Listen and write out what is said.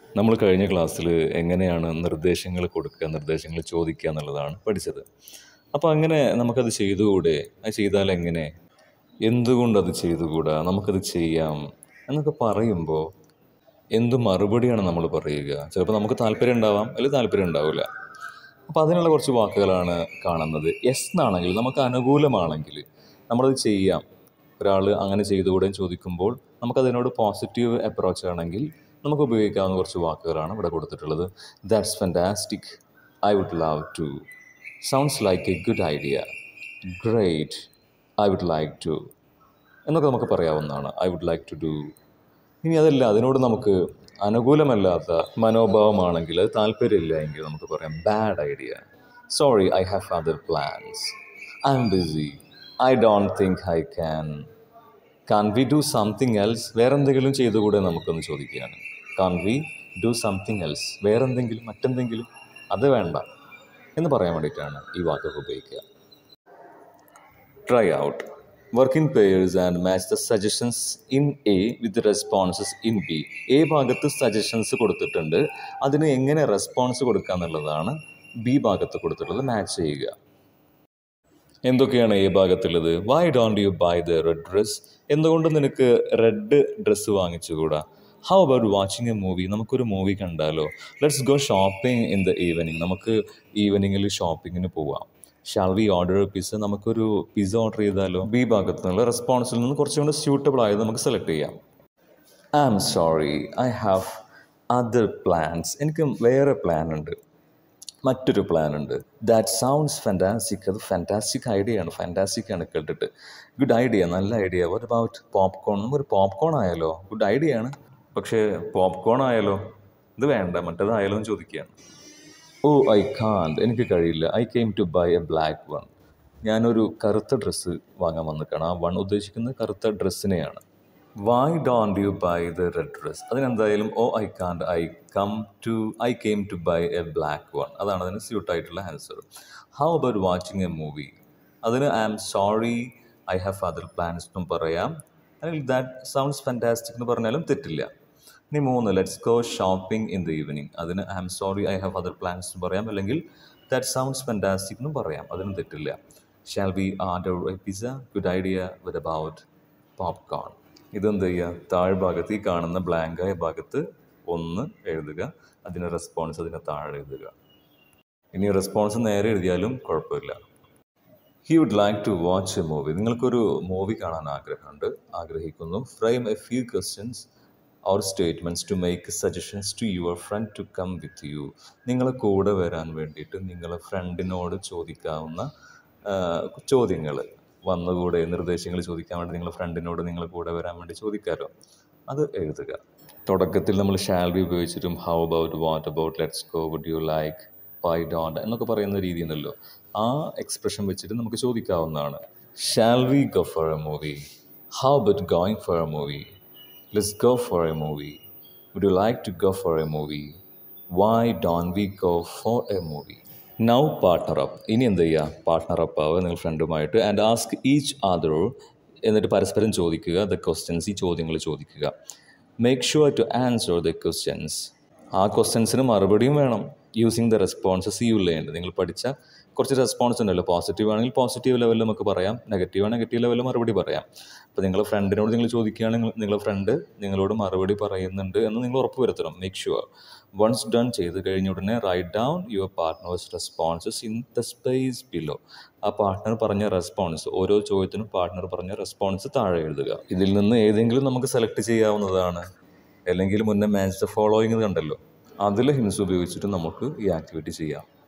നമ്മൾ കഴിഞ്ഞ ക്ലാസ്സിൽ എങ്ങനെയാണ് നിർദ്ദേശങ്ങൾ കൊടുക്കുക നിർദ്ദേശങ്ങൾ ചോദിക്കുക എന്നുള്ളതാണ് പഠിച്ചത് അപ്പോൾ അങ്ങനെ നമുക്കത് ചെയ്തുകൂടെ അത് ചെയ്താൽ എങ്ങനെ എന്തുകൊണ്ടത് ചെയ്തുകൂടാ നമുക്കത് ചെയ്യാം എന്നൊക്കെ പറയുമ്പോൾ എന്ത് മറുപടിയാണ് നമ്മൾ പറയുക ചിലപ്പോൾ നമുക്ക് താല്പര്യം ഉണ്ടാവാം അല്ലെങ്കിൽ താല്പര്യം ഉണ്ടാവില്ല അപ്പോൾ അതിനുള്ള കുറച്ച് വാക്കുകളാണ് കാണുന്നത് യെസ് എന്നാണെങ്കിൽ നമുക്ക് അനുകൂലമാണെങ്കിൽ നമ്മളത് ചെയ്യാം ഒരാൾ അങ്ങനെ ചെയ്തുകൂടെ ചോദിക്കുമ്പോൾ നമുക്കതിനോട് പോസിറ്റീവ് അപ്രോച്ച് ആണെങ്കിൽ നമുക്ക് ഉപയോഗിക്കാവുന്ന കുറച്ച് വാക്കുകളാണ് ഇവിടെ കൊടുത്തിട്ടുള്ളത് that's fantastic I would love to sounds like a good idea great I would like to എന്നൊക്കെ നമുക്ക് പറയാവുന്നതാണ് I would like to do ഇനി അതല്ല അതിനോട് നമുക്ക് അനുകൂലമല്ലാത്ത മനോഭാവമാണെങ്കിൽ അത് താല്പര്യമില്ല എങ്കിൽ നമുക്ക് പറയാം bad idea sorry I have other plans I'm busy I don't think I can can we do something else വേറെന്തെങ്കിലും ചെയ്തുകൂടെ നമുക്കൊന്ന് ചോദിക്കുകയാണ് can we do something else വേറെന്തെങ്കിലും മറ്റെന്തെങ്കിലും അത് വേണ്ട എന്ന് പറയാൻ വേണ്ടിയിട്ടാണ് ഈ വാക്കൊക്കെ ഉപയോഗിക്കുക try out work in pairs and match the suggestions in A with responses in B A ഭാഗത്ത് സജഷൻസ് കൊടുത്തിട്ടുണ്ട് അതിന് എങ്ങനെ റെസ്പോൺസ് കൊടുക്കുക എന്നുള്ളതാണ് ബി ഭാഗത്ത് കൊടുത്തിട്ടുള്ളത് മാച്ച് ചെയ്യുക എന്തൊക്കെയാണ് എ ഭാഗത്തുള്ളത് why don't you buy the red dress എന്തുകൊണ്ട് നിനക്ക് റെഡ് ഡ്രസ്സ് വാങ്ങിച്ചുകൂടാ how about watching a movie നമുക്കൊരു മൂവി കണ്ടാലോ let's go shopping in the evening നമുക്ക് ഈവനിങ്ങിൽ ഷോപ്പിങ്ങിന് പോവാം ഷാൾ വി ഓർഡർ പിസ്സ നമുക്കൊരു പിസ്സ ഓർഡർ ചെയ്താലോ ബി ഭാഗത്തു നിന്നുള്ള റെസ്പോൺസിൽ നിന്ന് കുറച്ചും കൂടെ സ്യൂട്ടബിൾ ആയത് നമുക്ക് സെലക്ട് ചെയ്യാം I am sorry I have other plans എനിക്ക് വേറെ പ്ലാൻ ഉണ്ട് മറ്റൊരു പ്ലാൻ ഉണ്ട് ദാറ്റ് സൗണ്ട്സ് ഫാൻറ്റാസ്റ്റിക് അത് ഫാൻറ്റാസ്റ്റിക് ഐഡിയ ആണ് ഫാൻറ്റാസ്റ്റിക് ആണ് കേട്ടിട്ട് ഗുഡ് ഐഡിയ നല്ല ഐഡിയ വാട്ട് അബൌട്ട് പോപ്കോൺ നമുക്കൊരു പോപ്കോൺ ആയാലോ ഗുഡ് ഐഡിയ ആണ് പക്ഷേ പോപ്കോൺ ആയാലോ ഇത് വേണ്ട മറ്റേതായാലോ എന്ന് ചോദിക്കുകയാണ് ഓ ഐ കാണ്ട് എനിക്ക് കഴിയില്ല I came to buy a black one ഞാനൊരു കറുത്ത ഡ്രസ്സ് വാങ്ങാൻ വന്നിക്കാണ് ആ വൺ ഉദ്ദേശിക്കുന്നത് കറുത്ത ഡ്രസ്സിനെയാണ് why don't you buy the red dress അതിനെന്തായാലും oh I can't I come to I came to buy a black one അതാണ് അതിന് സ്യൂട്ടായിട്ടുള്ള answer how about watching a movie അതിന് I am sorry I have other plans എന്നും പറയാം അല്ലെങ്കിൽ that sounds fantastic എന്ന് പറഞ്ഞാലും തെറ്റില്ല ഇനി മൂന്ന് let's go shopping in the evening അതിന് I am sorry I have other plans എന്ന് പറയാം അല്ലെങ്കിൽ ദാറ്റ് സൗണ്ട്സ് ഫാൻറ്റാസ്റ്റിക് എന്നും പറയാം അതിനും തെറ്റില്ല shall we order a pizza good idea with about popcorn ഇതെന്ത് ചെയ്യുക താഴ്ഭാഗത്ത് ഈ കാണുന്ന ബ്ലാങ്കായ ഭാഗത്ത് ഒന്ന് എഴുതുക അതിന് റെസ്പോൺസ് അതിന് താഴെ എഴുതുക ഇനി റെസ്പോൺസ് നേരെ എഴുതിയാലും കുഴപ്പമില്ല he would like to watch a movie നിങ്ങൾക്കൊരു മൂവി കാണാൻ ആഗ്രഹമുണ്ട് ആഗ്രഹിക്കുന്നു frame a few questions or statements to make suggestions to your friend to come with you നിങ്ങളെ കൂടെ വരാൻ വേണ്ടിയിട്ട് നിങ്ങളെ ഫ്രണ്ടിനോട് ചോദിക്കാവുന്ന ചോദ്യങ്ങൾ വന്നുകൂടെ നിർദ്ദേശങ്ങൾ ചോദിക്കാൻ വേണ്ടി നിങ്ങളുടെ ഫ്രണ്ടിനോട് നിങ്ങൾ കൂടെ വരാൻ വേണ്ടി ചോദിക്കാമല്ലോ അത് എഴുതുക തുടക്കത്തിൽ നമ്മൾ ഷാൽ ബി ഉപയോഗിച്ചിട്ടും how about what about let's go would you like why don't എന്നൊക്കെ പറയുന്ന രീതി ഉണ്ടല്ലോ ആ എക്സ്പ്രഷൻ വെച്ചിട്ട് നമുക്ക് ചോദിക്കാവുന്നതാണ് shall we go for a movie how about going for a movie let's go for a movie would you like to go for a movie why don't we go for a movie now partner up ഇനി എന്ത് ചെയ്യുക partner up ആവുക നിങ്ങൾ ഫ്രണ്ടുമായിട്ട് and ask each other എന്നിട്ട് പരസ്പരം ചോദിക്കുക the questions ഈ ചോദ്യങ്ങൾ ചോദിക്കുക make sure to answer the questions ആ ക്വസ്റ്റ്യൻസിന് മറുപടിയും വേണം using the responses you learnt നിങ്ങൾ പഠിച്ച കുറച്ച് റെസ്പോൺസ് ഉണ്ടല്ലോ പോസിറ്റീവ് ആണെങ്കിൽ പോസിറ്റീവ് ലെവലിൽ നമുക്ക് പറയാം നെഗറ്റീവ് ആണെങ്കിൽ നെഗറ്റീവ് ലെവലിൽ മറുപടി പറയാം അപ്പോൾ നിങ്ങളുടെ ഫ്രണ്ടിനോട് നിങ്ങൾ ചോദിക്കുകയാണെങ്കിൽ നിങ്ങളുടെ ഫ്രണ്ട് നിങ്ങളോട് മറുപടി പറയുന്നുണ്ട് എന്ന് നിങ്ങൾ ഉറപ്പ് വരുത്തണം മേക്ക് ഷുവർ വൺസ് ഡൺ ചെയ്ത് കഴിഞ്ഞ ഉടനെ write down your partner's responses in the space below ആ പാർട്ട്ണർ പറഞ്ഞ റെസ്പോൺസ് ഓരോ ചോദ്യത്തിനും പാർട്ട്ണർ പറഞ്ഞ റെസ്പോൺസ് താഴെ എഴുതുക ഇതിൽ നിന്ന് ഏതെങ്കിലും നമുക്ക് സെലക്ട് ചെയ്യാവുന്നതാണ് അല്ലെങ്കിൽ മുന്നേ മാച്ച് ദ ഫോളോയിങ് കണ്ടല്ലോ അതിൽ ഹിൻസ് ഉപയോഗിച്ചിട്ട് നമുക്ക് ഈ ആക്ടിവിറ്റി ചെയ്യാം